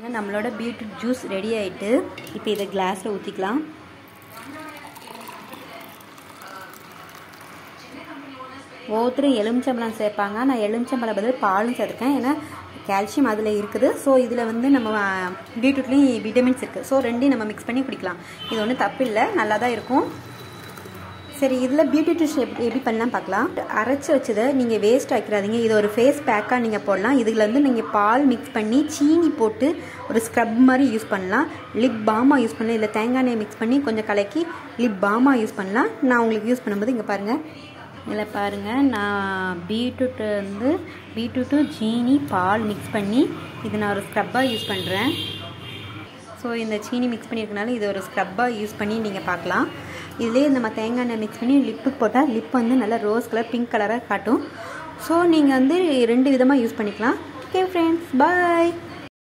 நம்மளோட beetroot juice ready ஆயிட்டு இப்போ இதை கிளாஸில் ஊற்றிக்கலாம் ஒவ்வொருத்தரும் எலுமிச்சம்பழம் சேர்ப்பாங்க நான் எலுமிச்சம்பழம் பதில் பாலும் சேர்த்துக்கேன் ஏன்னா கால்சியம் அதில் இருக்குது ஸோ இதில் வந்து நம்ம பீட்ரூட்லேயும் விட்டமின்ஸ் இருக்குது ஸோ ரெண்டையும் நம்ம மிக்ஸ் பண்ணி குடிக்கலாம் இது ஒன்றும் தப்பு இல்லை நல்லா தான் இருக்கும் சரி இதில் பீட்ரூட் ஜூஸ் எப்படி எப்படி பண்ணலாம் பார்க்கலாம் அரைச்சி வச்சதை நீங்கள் வேஸ்ட் ஆக்கிறாதீங்க இது ஒரு ஃபேஸ் பேக்காக நீங்கள் போடலாம் இதில் வந்து நீங்கள் பால் மிக்ஸ் பண்ணி சீனி போட்டு ஒரு ஸ்க்ரப் மாதிரி யூஸ் பண்ணலாம் லிப் பாமாக யூஸ் பண்ணலாம் இல்லை தேங்காய் எண்ணெய் மிக்ஸ் பண்ணி கொஞ்சம் கலக்கி லிப் பாமாக யூஸ் பண்ணலாம் நான் உங்களுக்கு யூஸ் பண்ணும்போது இங்கே பாருங்கள் இதில் பாருங்கள் நான் பீட்ரூட்டு வந்து பீட்ரூட்டு ஜீனி பால் மிக்ஸ் பண்ணி இது நான் ஒரு ஸ்க்ரப்பாக யூஸ் பண்ணுறேன் ஸோ இந்த சீனி மிக்ஸ் பண்ணியிருக்கனால இது ஒரு ஸ்க்ரப்பாக யூஸ் பண்ணி நீங்கள் பார்க்கலாம் இதுலேயே நம்ம தேங்காய் எண்ணெய் மிக்ஸ் பண்ணி லிப்புக்கு போட்டால் லிப் வந்து நல்லா ரோஸ் கலர் பிங்க் கலராக காட்டும் ஸோ நீங்கள் வந்து ரெண்டு விதமாக யூஸ் பண்ணிக்கலாம் ஓகே ஃப்ரெண்ட்ஸ் பாய்